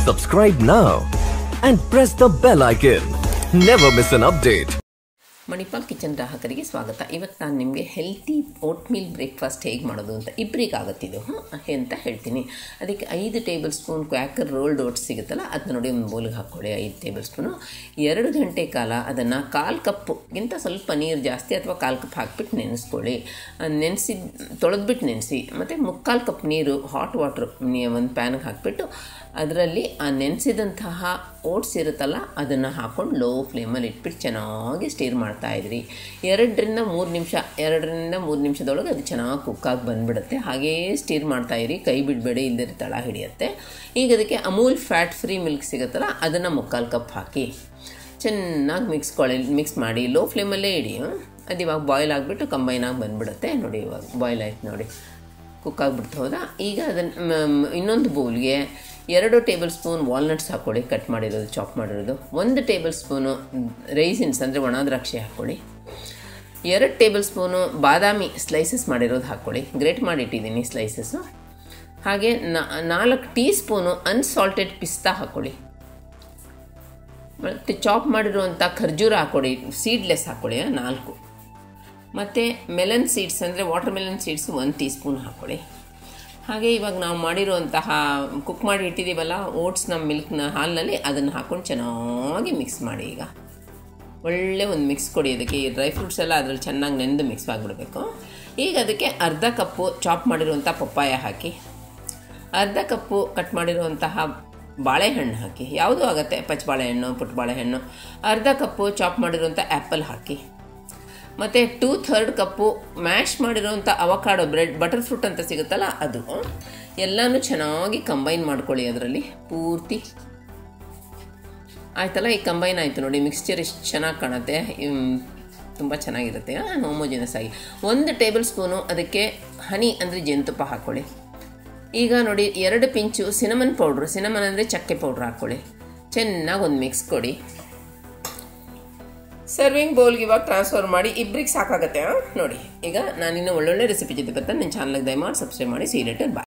Subscribe now and press the bell icon. Never miss an update. Manipal kitchen ಗ್ರಾಹಕರಿಗೆ ಸ್ವಾಗತ ಇವತ್ತು ನಾನು ನಿಮಗೆ ಹೆಲ್ತಿ ಓಟ್ ಮೀಲ್ ಬ್ರೇಕ್ಫಾಸ್ಟ್ ಹೇಗೆ ಮಾಡೋದು ಅಂತ ಇಬ್ಬರಿಗೆ ಆಗುತ್ತಿದ್ದು ಅಂತ ಹೇಳ್ತೀನಿ ಅದಕ್ಕೆ ಐದು tablespoon Quaker rolled oats ಸಿಗುತ್ತಲ್ಲ ಅದನ್ನ ನೋಡಿ ಒಂದು ಬೋಲ್ಗೆ ಹಾಕ್ಕೊಳ್ಳಿ ಐದು ಟೇಬಲ್ ಸ್ಪೂನು ಎರಡು ಗಂಟೆ ಕಾಲ ಅದನ್ನು ಕಾಲು ಕಪ್ಪುಗಿಂತ ಸ್ವಲ್ಪ ನೀರು ಜಾಸ್ತಿ ಅಥವಾ ಕಾಲು ಕಪ್ ಹಾಕ್ಬಿಟ್ಟು ನೆನೆಸ್ಕೊಳ್ಳಿ ನೆನೆಸಿ ತೊಳೆದ್ಬಿಟ್ಟು ನೆನೆಸಿ ಮತ್ತು ಮುಕ್ಕಾಲು ಕಪ್ ನೀರು ಹಾಟ್ ವಾಟ್ರ್ ಒಂದು ಪ್ಯಾನ್ಗೆ ಹಾಕಿಬಿಟ್ಟು ಅದರಲ್ಲಿ ಆ ನೆನೆಸಿದಂತಹ ಓಟ್ಸ್ ಇರುತ್ತಲ್ಲ ಅದನ್ನು ಹಾಕ್ಕೊಂಡು ಲೋ ಫ್ಲೇಮಲ್ಲಿ ಇಟ್ಬಿಟ್ಟು ಚೆನ್ನಾಗಿ ಸ್ಟೀರ್ ಮಾಡ್ತಾಯಿದ್ರಿ ಎರಡರಿಂದ ಮೂರು ನಿಮಿಷ ಎರಡರಿಂದ ಮೂರು ನಿಮಿಷದೊಳಗೆ ಅದು ಚೆನ್ನಾಗಿ ಕುಕ್ಕಾಗಿ ಬಂದುಬಿಡುತ್ತೆ ಹಾಗೇ ಸ್ಟೀರ್ ಮಾಡ್ತಾಯಿರಿ ಕೈ ಬಿಡಬೇಡಿ ಇಲ್ಲದೇ ತಳ ಹಿಡಿಯುತ್ತೆ ಈಗ ಅದಕ್ಕೆ ಅಮೂಲ್ ಫ್ಯಾಟ್ ಫ್ರೀ ಮಿಲ್ಕ್ ಸಿಗುತ್ತಲ್ಲ ಅದನ್ನು ಮುಕ್ಕಾಲು ಕಪ್ ಹಾಕಿ ಚೆನ್ನಾಗಿ ಮಿಕ್ಸ್ ಕೊಳೆ ಮಿಕ್ಸ್ ಮಾಡಿ ಲೋ ಫ್ಲೇಮಲ್ಲೇ ಇಡಿ ಅದು ಇವಾಗ ಬಾಯ್ಲ್ ಆಗಿಬಿಟ್ಟು ಕಂಬೈನ್ ಆಗಿ ಬಂದುಬಿಡುತ್ತೆ ನೋಡಿ ಇವಾಗ ಬಾಯ್ಲ್ ಆಯ್ತು ನೋಡಿ ಕುಕ್ ಆಗಿಬಿಡ್ತು ಹೌದಾ ಈಗ ಅದನ್ನು ಇನ್ನೊಂದು ಬೌಲ್ಗೆ ಎರಡು ಟೇಬಲ್ ಸ್ಪೂನ್ ವಾಲ್ನಟ್ಸ್ ಹಾಕ್ಕೊಳ್ಳಿ ಕಟ್ ಮಾಡಿರೋದು ಚಾಪ್ ಮಾಡಿರೋದು ಒಂದು ಟೇಬಲ್ ಸ್ಪೂನು ರೈಸಿನ್ಸ್ ಅಂದರೆ ಒಣ ದ್ರಾಕ್ಷಿ ಹಾಕ್ಕೊಳ್ಳಿ ಎರಡು ಟೇಬಲ್ ಸ್ಪೂನು ಬಾದಾಮಿ ಸ್ಲೈಸಸ್ ಮಾಡಿರೋದು ಹಾಕ್ಕೊಳ್ಳಿ ಗ್ರೇಟ್ ಮಾಡಿಟ್ಟಿದ್ದೀನಿ ಸ್ಲೈಸಸ್ಸು ಹಾಗೆ ನಾಲ್ಕು ಟೀ ಸ್ಪೂನು ಅನ್ಸಾಲ್ಟೆಡ್ ಪಿಸ್ತಾ ಹಾಕ್ಕೊಳ್ಳಿ ಮತ್ತು ಚಾಪ್ ಮಾಡಿರುವಂಥ ಖರ್ಜೂರ ಹಾಕ್ಕೊಳ್ಳಿ ಸೀಡ್ಲೆಸ್ ಹಾಕ್ಕೊಳ್ಳಿ ನಾಲ್ಕು ಮತ್ತು ಮೆಲನ್ ಸೀಡ್ಸ್ ಅಂದರೆ ವಾಟರ್ ಮೆಲನ್ ಸೀಡ್ಸ್ ಒಂದು ಟೀ ಸ್ಪೂನ್ ಹಾಕ್ಕೊಳ್ಳಿ ಹಾಗೆ ಇವಾಗ ನಾವು ಮಾಡಿರುವಂತಹ ಕುಕ್ ಮಾಡಿ ಇಟ್ಟಿದ್ದೀವಲ್ಲ ಓಟ್ಸ್ನ ಮಿಲ್ಕ್ನ ಹಾಲಿನಲ್ಲಿ ಅದನ್ನು ಹಾಕ್ಕೊಂಡು ಚೆನ್ನಾಗಿ ಮಿಕ್ಸ್ ಮಾಡಿ ಈಗ ಒಳ್ಳೆ ಒಂದು ಮಿಕ್ಸ್ ಕೊಡಿ ಅದಕ್ಕೆ ಈ ಡ್ರೈ ಫ್ರೂಟ್ಸ್ ಎಲ್ಲ ಅದರಲ್ಲಿ ಚೆನ್ನಾಗಿ ನೆಂದು ಮಿಕ್ಸ್ ಆಗಿಬಿಡ್ಬೇಕು ಈಗ ಅದಕ್ಕೆ ಅರ್ಧ ಕಪ್ಪು ಚಾಪ್ ಮಾಡಿರುವಂಥ ಪಪ್ಪಾಯ ಹಾಕಿ ಅರ್ಧ ಕಪ್ಪು ಕಟ್ ಮಾಡಿರುವಂತಹ ಬಾಳೆಹಣ್ಣು ಹಾಕಿ ಯಾವುದೂ ಆಗುತ್ತೆ ಪಚ್ಚ ಬಾಳೆಹಣ್ಣು ಪುಟ್ಟ ಬಾಳೆಹಣ್ಣು ಅರ್ಧ ಕಪ್ಪು ಚಾಪ್ ಮಾಡಿರುವಂಥ ಆ್ಯಪಲ್ ಹಾಕಿ ಮತ್ತು ಟೂ ಥರ್ಡ್ ಕಪ್ಪು ಮ್ಯಾಶ್ ಮಾಡಿರೋವಂಥ ಅವಕಾಡೋ ಬ್ರೆಡ್ ಬಟರ್ ಫ್ರೂಟ್ ಅಂತ ಸಿಗುತ್ತಲ್ಲ ಅದು ಎಲ್ಲನೂ ಚೆನ್ನಾಗಿ ಕಂಬೈನ್ ಮಾಡ್ಕೊಳ್ಳಿ ಅದರಲ್ಲಿ ಪೂರ್ತಿ ಆಯ್ತಲ್ಲ ಈಗ ಕಂಬೈನ್ ಆಯಿತು ನೋಡಿ ಮಿಕ್ಸ್ಚರ್ ಎಷ್ಟು ಚೆನ್ನಾಗಿ ಕಾಣುತ್ತೆ ತುಂಬ ಚೆನ್ನಾಗಿರುತ್ತೆ ಹೋಮೋಜಿನಸ್ ಆಗಿ ಒಂದು ಟೇಬಲ್ ಸ್ಪೂನು ಅದಕ್ಕೆ ಹನಿ ಅಂದರೆ ಜೇನುತುಪ್ಪ ಹಾಕ್ಕೊಳ್ಳಿ ಈಗ ನೋಡಿ ಎರಡು ಪಿಂಚು ಸಿನಮನ್ ಪೌಡ್ರು ಸಿನಮನ್ ಅಂದರೆ ಚಕ್ಕೆ ಪೌಡ್ರ್ ಹಾಕ್ಕೊಳ್ಳಿ ಚೆನ್ನಾಗಿ ಒಂದು ಮಿಕ್ಸ್ ಕೊಡಿ ಸರ್ವಿಂಗ್ ಬೌಲ್ಗೆ ಇವಾಗ ಟ್ರಾನ್ಸ್ಫರ್ ಮಾಡಿ ಇಬ್ಬರಿಗೆ ಸಾಕಾಗತ್ತೆ ನೋಡಿ ಈಗ ನಾನಿನ್ನು ಒಳ್ಳೊಳ್ಳೆ ರೆಸಿಪಿ ಜೊತೆ ಬರ್ತಾನೆ ನನ್ನ ಚಾನಲ್ಗೆ ದಯಮಾಡಿ ಸಬ್ಸ್ಕ್ರೈಬ್ ಮಾಡಿ ಸೀ ಲೇಟರ್ ಬಾಯ್